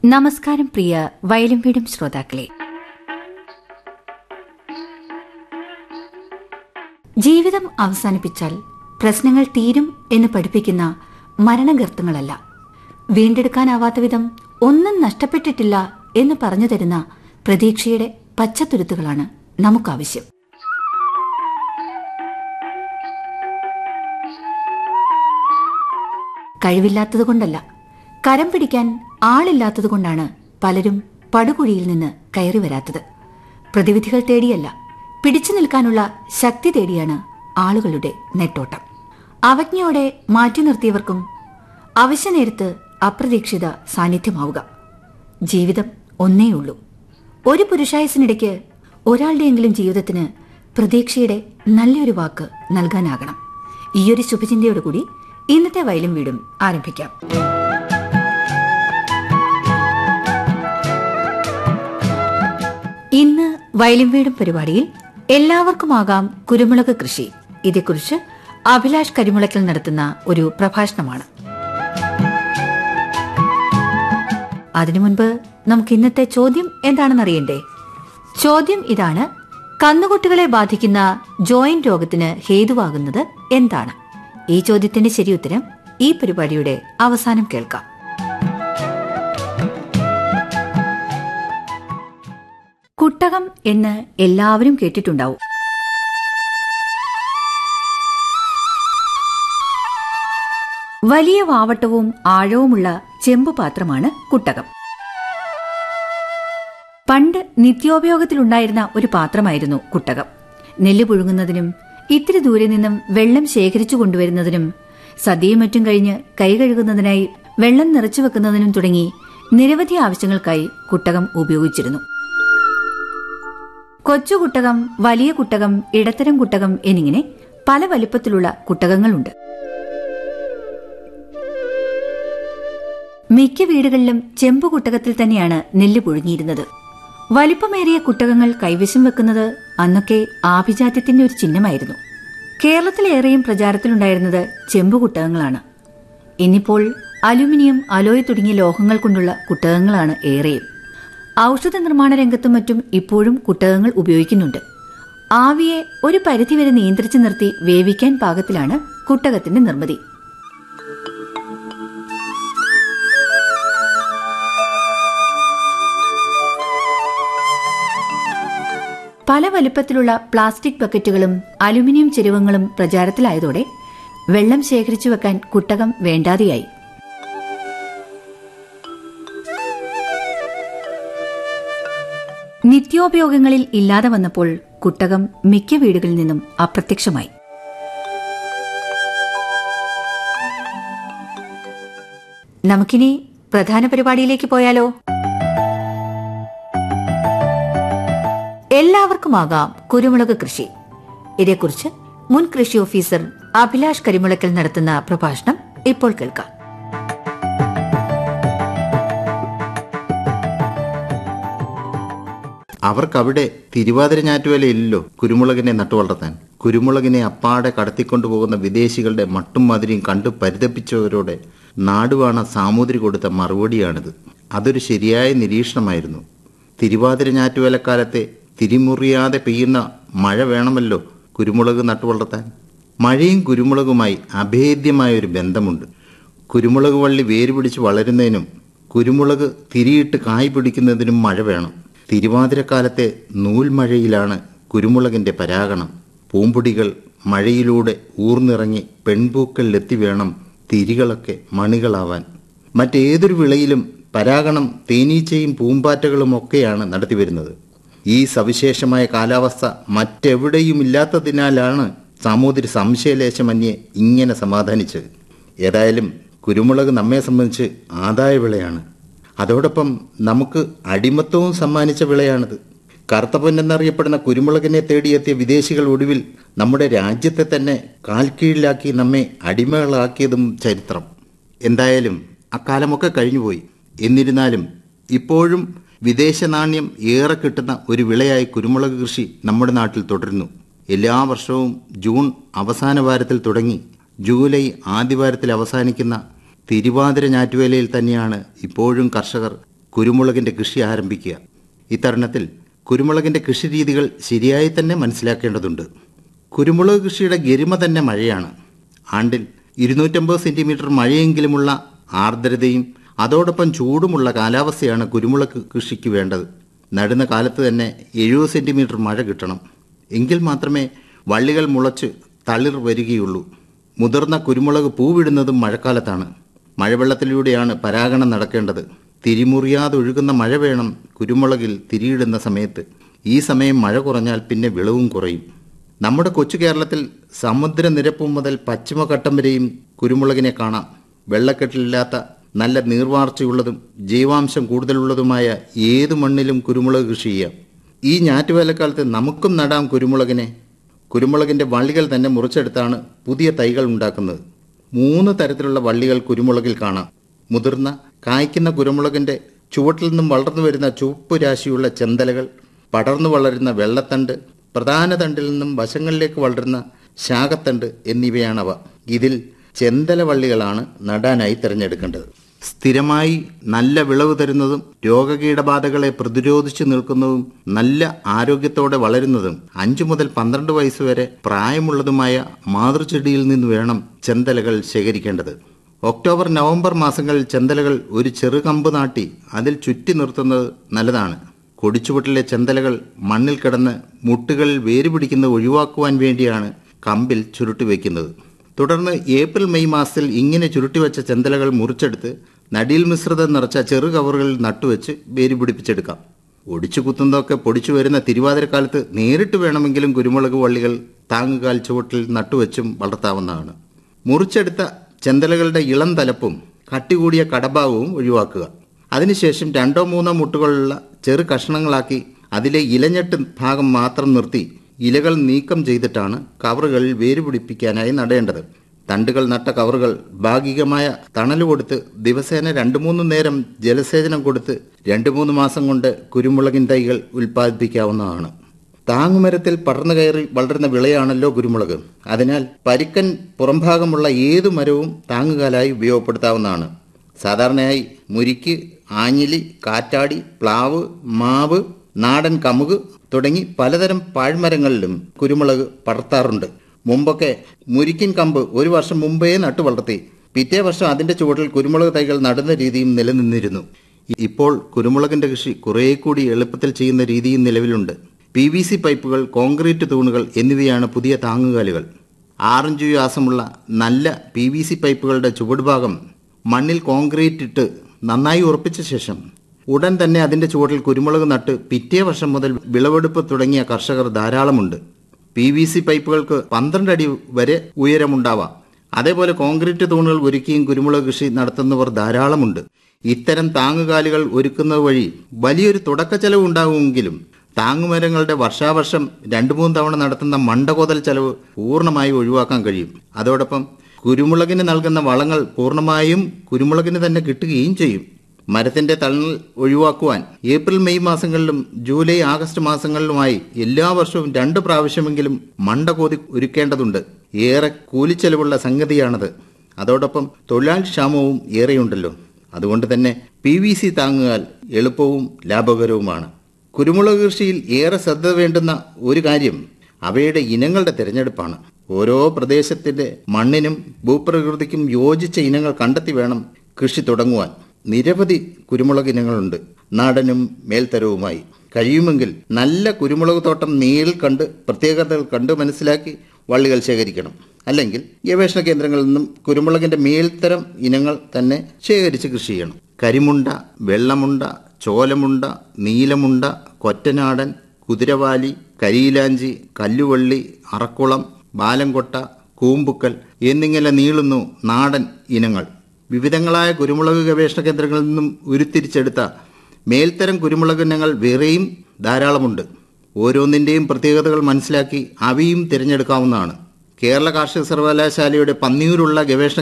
നമസ്കാരം പ്രിയ വയലും വീടും ശ്രോതാക്കളെ ജീവിതം അവസാനിപ്പിച്ചാൽ പ്രശ്നങ്ങൾ തീരും എന്ന് പഠിപ്പിക്കുന്ന മരണഗർത്തങ്ങളല്ല വീണ്ടെടുക്കാനാവാത്ത വിധം ഒന്നും നഷ്ടപ്പെട്ടിട്ടില്ല എന്ന് പറഞ്ഞു തരുന്ന പ്രതീക്ഷയുടെ പച്ചത്തുരുത്തുകളാണ് നമുക്കാവശ്യം കഴിവില്ലാത്തതുകൊണ്ടല്ല കരം പിടിക്കാൻ ആളില്ലാത്തതുകൊണ്ടാണ് പലരും പടുകുഴിയിൽ നിന്ന് കയറി വരാത്തത് പ്രതിവിധികൾ തേടിയല്ല പിടിച്ചു നിൽക്കാനുള്ള ശക്തി തേടിയാണ് ആളുകളുടെ നെട്ടോട്ടം അവജ്ഞയോടെ മാറ്റി നിർത്തിയവർക്കും അവശ്യനേരത്ത് അപ്രതീക്ഷിത സാന്നിധ്യമാവുക ജീവിതം ഒന്നേയുള്ളൂ ഒരു പുരുഷായുസിനിടയ്ക്ക് ഒരാളുടെയെങ്കിലും ജീവിതത്തിന് പ്രതീക്ഷയുടെ നല്ലൊരു വാക്ക് നൽകാനാകണം ഈയൊരു ശുഭചിന്തയോടുകൂടി ഇന്നത്തെ വയലും വീടും ആരംഭിക്കാം ഇന്ന് വയലും വീടും പരിപാടിയിൽ എല്ലാവർക്കുമാകാം കുരുമുളക് കൃഷി ഇതേക്കുറിച്ച് അഭിലാഷ് കരിമുളക്കൽ നടത്തുന്ന ഒരു പ്രഭാഷണമാണ് അതിനു മുൻപ് നമുക്ക് ഇന്നത്തെ ചോദ്യം എന്താണെന്ന് അറിയണ്ടേ ചോദ്യം ഇതാണ് കന്നുകുട്ടികളെ ബാധിക്കുന്ന ജോയിന്റ് രോഗത്തിന് ഹേതുവാകുന്നത് എന്താണ് ഈ ചോദ്യത്തിന്റെ ശരിയുത്തരം ഈ പരിപാടിയുടെ അവസാനം കേൾക്കാം കുട്ടകം എന്ന് എല്ലാവരും കേട്ടിട്ടുണ്ടാവും വലിയ വാവട്ടവും ആഴവുമുള്ള ചെമ്പുപാത്രമാണ് കുട്ടകം പണ്ട് നിത്യോപയോഗത്തിലുണ്ടായിരുന്ന ഒരു പാത്രമായിരുന്നു കുട്ടകം നെല്ല് പുഴുങ്ങുന്നതിനും ഇത്തിരി ദൂരെ നിന്നും വെള്ളം ശേഖരിച്ചു കൊണ്ടുവരുന്നതിനും സദ്യയും മറ്റും കഴിഞ്ഞ് കൈ കഴുകുന്നതിനായി വെള്ളം നിറച്ചു വെക്കുന്നതിനും തുടങ്ങി നിരവധി ആവശ്യങ്ങൾക്കായി കുട്ടകം ഉപയോഗിച്ചിരുന്നു കൊച്ചു കുട്ടകം വലിയ കുട്ടകം ഇടത്തരം കുട്ടകം എന്നിങ്ങനെ പല വലിപ്പത്തിലുള്ള കുട്ടകങ്ങളുണ്ട് മിക്ക വീടുകളിലും ചെമ്പു കുട്ടകത്തിൽ തന്നെയാണ് നെല്ല് പുഴുങ്ങിയിരുന്നത് വലിപ്പമേറിയ കുട്ടകങ്ങൾ കൈവശം വെക്കുന്നത് അന്നൊക്കെ ആഭിജാത്യത്തിന്റെ ഒരു ചിഹ്നമായിരുന്നു കേരളത്തിലേറെയും പ്രചാരത്തിലുണ്ടായിരുന്നത് ചെമ്പു കുട്ടകങ്ങളാണ് ഇന്നിപ്പോൾ അലുമിനിയം അലോയ് തുടങ്ങിയ ലോഹങ്ങൾ കൊണ്ടുള്ള കുട്ടകങ്ങളാണ് ഏറെയും ഔഷധ നിർമ്മാണ രംഗത്തും മറ്റും ഇപ്പോഴും കുട്ടകങ്ങൾ ഉപയോഗിക്കുന്നുണ്ട് ആവിയെ ഒരു പരിധിവരെ നിയന്ത്രിച്ചു നിർത്തി വേവിക്കാൻ പാകത്തിലാണ് കുട്ടകത്തിന്റെ നിർമ്മിതി പല വലുപ്പത്തിലുള്ള പ്ലാസ്റ്റിക് ബക്കറ്റുകളും അലുമിനിയം ചെരുവങ്ങളും പ്രചാരത്തിലായതോടെ വെള്ളം ശേഖരിച്ചു വെക്കാൻ കുട്ടകം വേണ്ടാതെയായി നിത്യോപയോഗങ്ങളിൽ ഇല്ലാതെ വന്നപ്പോൾ കുട്ടകം മിക്ക വീടുകളിൽ നിന്നും അപ്രത്യക്ഷമായി നമുക്കിനി പ്രധാന പരിപാടിയിലേക്ക് പോയാലോ എല്ലാവർക്കുമാകാം കുരുമുളക് കൃഷി ഇതേക്കുറിച്ച് മുൻ കൃഷി ഓഫീസർ അഭിലാഷ് കരിമുളക്കൽ നടത്തുന്ന പ്രഭാഷണം ഇപ്പോൾ കേൾക്കാം അവർക്കവിടെ തിരുവാതിര ഞാറ്റുവേലയില്ലല്ലോ കുരുമുളകിനെ നട്ടുവളർത്താൻ കുരുമുളകിനെ അപ്പാടെ കടത്തിക്കൊണ്ടുപോകുന്ന വിദേശികളുടെ മട്ടും മധുരയും കണ്ടു പരിതപ്പിച്ചവരോടെ നാടുവാണ സാമൂതിരി കൊടുത്ത മറുപടിയാണിത് അതൊരു ശരിയായ നിരീക്ഷണമായിരുന്നു തിരുവാതിര ഞാറ്റുവേലക്കാലത്തെ തിരിമുറിയാതെ പെയ്യുന്ന മഴ വേണമല്ലോ കുരുമുളക് നട്ടുവളർത്താൻ മഴയും കുരുമുളകുമായി അഭേദ്യമായ ഒരു ബന്ധമുണ്ട് കുരുമുളക് വള്ളി വേര് പിടിച്ച് വളരുന്നതിനും കുരുമുളക് തിരിയിട്ട് കായ് പിടിക്കുന്നതിനും മഴ വേണം തിരുവാതിരക്കാലത്തെ നൂൽമഴയിലാണ് കുരുമുളകിന്റെ പരാഗണം പൂമ്പൊടികൾ മഴയിലൂടെ ഊർന്നിറങ്ങി പെൺപൂക്കളിലെത്തി വേണം തിരികളൊക്കെ മണികളാവാൻ മറ്റേതൊരു വിളയിലും പരാഗണം തേനീച്ചയും പൂമ്പാറ്റകളും ഒക്കെയാണ് നടത്തിവരുന്നത് ഈ സവിശേഷമായ കാലാവസ്ഥ മറ്റെവിടെയും ഇല്ലാത്തതിനാലാണ് സാമൂതിരി സംശയലേശമന്യേ ഇങ്ങനെ സമാധാനിച്ചത് ഏതായാലും കുരുമുളക് നമ്മെ സംബന്ധിച്ച് ആദായ വിളയാണ് അതോടൊപ്പം നമുക്ക് അടിമത്വവും സമ്മാനിച്ച വിളയാണിത് കറുത്ത പൊന്നെന്നറിയപ്പെടുന്ന കുരുമുളകിനെ തേടിയെത്തിയ വിദേശികൾ ഒടുവിൽ നമ്മുടെ രാജ്യത്തെ തന്നെ കാൽക്കീഴിലാക്കി നമ്മെ അടിമകളാക്കിയതും ചരിത്രം എന്തായാലും അക്കാലമൊക്കെ കഴിഞ്ഞുപോയി എന്നിരുന്നാലും ഇപ്പോഴും വിദേശ നാണ്യം ഏറെ കിട്ടുന്ന ഒരു വിളയായി കുരുമുളക് കൃഷി നമ്മുടെ നാട്ടിൽ തുടരുന്നു എല്ലാ വർഷവും ജൂൺ അവസാന വാരത്തിൽ തുടങ്ങി ജൂലൈ ആദ്യവാരത്തിൽ അവസാനിക്കുന്ന തിരുവാതിര ഞാറ്റുവേലയിൽ തന്നെയാണ് ഇപ്പോഴും കർഷകർ കുരുമുളകിന്റെ കൃഷി ആരംഭിക്കുക ഇത്തരുണത്തിൽ കുരുമുളകിന്റെ കൃഷിരീതികൾ ശരിയായി തന്നെ മനസ്സിലാക്കേണ്ടതുണ്ട് കുരുമുളക് കൃഷിയുടെ ഗരിമ തന്നെ മഴയാണ് ആണ്ടിൽ ഇരുന്നൂറ്റമ്പത് സെന്റിമീറ്റർ മഴയെങ്കിലുമുള്ള ആർദ്രതയും അതോടൊപ്പം ചൂടുമുള്ള കാലാവസ്ഥയാണ് കുരുമുളക് കൃഷിക്ക് വേണ്ടത് നടുന്ന കാലത്ത് തന്നെ എഴുപത് സെന്റിമീറ്റർ മഴ കിട്ടണം എങ്കിൽ മാത്രമേ വള്ളികൾ മുളച്ച് തളിർ വരികയുള്ളൂ മുതിർന്ന കുരുമുളക് പൂവിടുന്നതും മഴക്കാലത്താണ് മഴവെള്ളത്തിലൂടെയാണ് പരാഗണം നടക്കേണ്ടത് തിരിമുറിയാതെ ഒഴുകുന്ന മഴ വേണം കുരുമുളകിൽ തിരിയിടുന്ന സമയത്ത് ഈ സമയം മഴ കുറഞ്ഞാൽ പിന്നെ വിളവും കുറയും നമ്മുടെ കൊച്ചു കേരളത്തിൽ സമുദ്രനിരപ്പ് മുതൽ പശ്ചിമഘട്ടം വരെയും കുരുമുളകിനെ കാണാം വെള്ളക്കെട്ടിലില്ലാത്ത നല്ല നീർവാർച്ചയുള്ളതും ജൈവാംശം കൂടുതലുള്ളതുമായ ഏതു മണ്ണിലും കുരുമുളക് കൃഷി ചെയ്യാം ഈ ഞാറ്റുവേലക്കാലത്ത് നമുക്കും നടാം കുരുമുളകിനെ കുരുമുളകിന്റെ വള്ളികൾ തന്നെ മുറിച്ചെടുത്താണ് പുതിയ തൈകൾ ഉണ്ടാക്കുന്നത് മൂന്ന് തരത്തിലുള്ള വള്ളികൾ കുരുമുളകിൽ കാണാം മുതിർന്ന കായ്ക്കുന്ന കുരുമുളകിന്റെ ചുവട്ടിൽ നിന്നും വളർന്നു വരുന്ന ചുവപ്പ് രാശിയുള്ള ചെന്തലകൾ പടർന്നു വളരുന്ന വെള്ളത്തണ്ട് പ്രധാന തണ്ടിൽ നിന്നും വശങ്ങളിലേക്ക് വളരുന്ന ശാഖത്തണ്ട് എന്നിവയാണവ ഇതിൽ ചെന്തല വള്ളികളാണ് നടാനായി തിരഞ്ഞെടുക്കേണ്ടത് സ്ഥിരമായി നല്ല വിളവ് തരുന്നതും രോഗകീടബാധകളെ പ്രതിരോധിച്ചു നിൽക്കുന്നതും നല്ല ആരോഗ്യത്തോടെ വളരുന്നതും അഞ്ചു മുതൽ പന്ത്രണ്ട് വയസ്സ് വരെ പ്രായമുള്ളതുമായ മാതൃചെടിയിൽ നിന്ന് വേണം ചെന്തലകൾ ശേഖരിക്കേണ്ടത് ഒക്ടോബർ നവംബർ മാസങ്ങളിൽ ചെന്തലകൾ ഒരു ചെറുകമ്പ് നാട്ടി അതിൽ ചുറ്റി നിർത്തുന്നത് നല്ലതാണ് കൊടിച്ചുവട്ടിലെ ചെന്തലകൾ മണ്ണിൽ കിടന്ന് മുട്ടുകളിൽ വേര് പിടിക്കുന്നത് ഒഴിവാക്കുവാൻ വേണ്ടിയാണ് കമ്പിൽ ചുരുട്ടി വയ്ക്കുന്നത് തുടർന്ന് ഏപ്രിൽ മെയ് മാസത്തിൽ ഇങ്ങനെ ചുരുട്ടിവെച്ച ചെന്തലകൾ മുറിച്ചെടുത്ത് നടിയിൽ മിശ്രിതം നിറച്ച ചെറു കവറുകളിൽ നട്ടുവെച്ച് വേര് പിടിപ്പിച്ചെടുക്കാം ഒടിച്ചു കുത്തുന്നതൊക്കെ പൊടിച്ചു വരുന്ന തിരുവാതിരക്കാലത്ത് നേരിട്ട് വേണമെങ്കിലും കുരുമുളക് വള്ളികൾ താങ്ങുകാൽ ചുവട്ടിൽ നട്ടുവെച്ചും വളർത്താവുന്നതാണ് മുറിച്ചെടുത്ത ചെന്തലകളുടെ ഇളം തലപ്പും കട്ടികൂടിയ കടഭാഗവും ഒഴിവാക്കുക അതിനുശേഷം രണ്ടോ മൂന്നോ മുട്ടുകളുള്ള ചെറു കഷ്ണങ്ങളാക്കി അതിലെ ഇലഞ്ഞെട്ട് ഭാഗം മാത്രം നിർത്തി ഇലകൾ നീക്കം ചെയ്തിട്ടാണ് കവറുകളിൽ വേര് പിടിപ്പിക്കാനായി നടേണ്ടത് തണ്ടുകൾ നട്ട കവറുകൾ ഭാഗികമായ തണൽ കൊടുത്ത് ദിവസേന രണ്ടു മൂന്ന് നേരം ജലസേചനം കൊടുത്ത് രണ്ടു മൂന്ന് മാസം കൊണ്ട് കുരുമുളകിൻ തൈകൾ ഉൽപ്പാദിപ്പിക്കാവുന്നതാണ് താങ്ങുമരത്തിൽ പടർന്നു കയറി വളരുന്ന വിളയാണല്ലോ കുരുമുളക് അതിനാൽ പരിക്കൻ പുറംഭാഗമുള്ള ഏതു മരവും താങ്ങുകാലായി ഉപയോഗപ്പെടുത്താവുന്നതാണ് സാധാരണയായി മുരിക്ക് ആഞ്ഞിലി കാറ്റാടി പ്ലാവ് മാവ് നാടൻ കമുക് തുടങ്ങി പലതരം പാഴ്മരങ്ങളിലും കുരുമുളക് പടർത്താറുണ്ട് മുമ്പൊക്കെ മുരിക്കിൻ കമ്പ് ഒരു വർഷം മുമ്പേ നട്ടു വളർത്തി പിറ്റേ വർഷം അതിന്റെ ചുവട്ടിൽ കുരുമുളക് തൈകൾ നടുന്ന രീതിയും നിലനിന്നിരുന്നു ഇപ്പോൾ കുരുമുളകിന്റെ കൃഷി കുറേ കൂടി എളുപ്പത്തിൽ ചെയ്യുന്ന രീതിയും നിലവിലുണ്ട് പി വി സി പൈപ്പുകൾ കോൺക്രീറ്റ് തൂണുകൾ എന്നിവയാണ് പുതിയ താങ്ങുകാലുകൾ ആറിഞ്ചു വ്യാസമുള്ള നല്ല പി വി സി പൈപ്പുകളുടെ ചുവടുഭാഗം മണ്ണിൽ കോൺക്രീറ്റ് ഇട്ട് നന്നായി ഉറപ്പിച്ച ശേഷം ഉടൻ തന്നെ അതിന്റെ ചുവട്ടിൽ കുരുമുളക് നട്ട് പിറ്റേ വർഷം മുതൽ വിളവെടുപ്പ് തുടങ്ങിയ കർഷകർ ധാരാളമുണ്ട് പി വി സി പൈപ്പുകൾക്ക് പന്ത്രണ്ട് അടി വരെ ഉയരമുണ്ടാവാം അതേപോലെ കോൺക്രീറ്റ് തൂണുകൾ ഒരുക്കിയും കുരുമുളക് കൃഷി നടത്തുന്നവർ ധാരാളമുണ്ട് ഇത്തരം താങ്ങുകാലുകൾ ഒരുക്കുന്നത് വഴി വലിയൊരു തുടക്ക ചെലവ് ഉണ്ടാകുമെങ്കിലും താങ്ങുമരങ്ങളുടെ വർഷാവർഷം രണ്ടു മൂന്ന് തവണ നടത്തുന്ന മണ്ടകോതൽ ചെലവ് പൂർണ്ണമായി ഒഴിവാക്കാൻ കഴിയും അതോടൊപ്പം കുരുമുളകിന് നൽകുന്ന വളങ്ങൾ പൂർണ്ണമായും കുരുമുളകിന് തന്നെ കിട്ടുകയും ചെയ്യും മരത്തിന്റെ തണൽ ഒഴിവാക്കുവാൻ ഏപ്രിൽ മെയ് മാസങ്ങളിലും ജൂലൈ ആഗസ്റ്റ് മാസങ്ങളിലുമായി എല്ലാ വർഷവും രണ്ട് പ്രാവശ്യമെങ്കിലും മണ്ട കോതി ഒരുക്കേണ്ടതുണ്ട് ഏറെ കൂലിച്ചെലവുള്ള സംഗതിയാണത് അതോടൊപ്പം തൊഴിലാളി ക്ഷാമവും ഏറെയുണ്ടല്ലോ അതുകൊണ്ട് തന്നെ പി വി സി താങ്ങുകാൽ എളുപ്പവും ലാഭകരവുമാണ് കുരുമുളക് കൃഷിയിൽ ഏറെ ശ്രദ്ധ വേണ്ടുന്ന ഒരു കാര്യം അവയുടെ ഇനങ്ങളുടെ തിരഞ്ഞെടുപ്പാണ് ഓരോ പ്രദേശത്തിന്റെ മണ്ണിനും ഭൂപ്രകൃതിക്കും യോജിച്ച ഇനങ്ങൾ കണ്ടെത്തി വേണം കൃഷി തുടങ്ങുവാൻ നിരവധി കുരുമുളക് ഇനങ്ങളുണ്ട് നാടനും മേൽത്തരവുമായി കഴിയുമെങ്കിൽ നല്ല കുരുമുളക് തോട്ടം നേരിൽ കണ്ട് പ്രത്യേകതകൾ കണ്ട് മനസ്സിലാക്കി വള്ളികൾ ശേഖരിക്കണം അല്ലെങ്കിൽ ഗവേഷണ കേന്ദ്രങ്ങളിൽ നിന്നും കുരുമുളകിന്റെ മേൽത്തരം ഇനങ്ങൾ തന്നെ ശേഖരിച്ച് കൃഷി ചെയ്യണം കരിമുണ്ട വെള്ളമുണ്ട ചോലമുണ്ട നീലമുണ്ട കൊറ്റനാടൻ കുതിരവാലി കരിയിലാഞ്ചി കല്ലുവള്ളി അറക്കുളം ബാലംകൊട്ട കൂമ്പുക്കൽ എന്നിങ്ങനെ നീളുന്നു നാടൻ ഇനങ്ങൾ വിവിധങ്ങളായ കുരുമുളക് ഗവേഷണ കേന്ദ്രങ്ങളിൽ നിന്നും ഉരുത്തിരിച്ചെടുത്ത മേൽത്തരം കുരുമുളക് ഇനങ്ങൾ വേറെയും ധാരാളമുണ്ട് ഓരോന്നിൻ്റെയും പ്രത്യേകതകൾ മനസ്സിലാക്കി അവയും തിരഞ്ഞെടുക്കാവുന്നതാണ് കേരള കാർഷിക സർവകലാശാലയുടെ പന്നിയൂരുള്ള ഗവേഷണ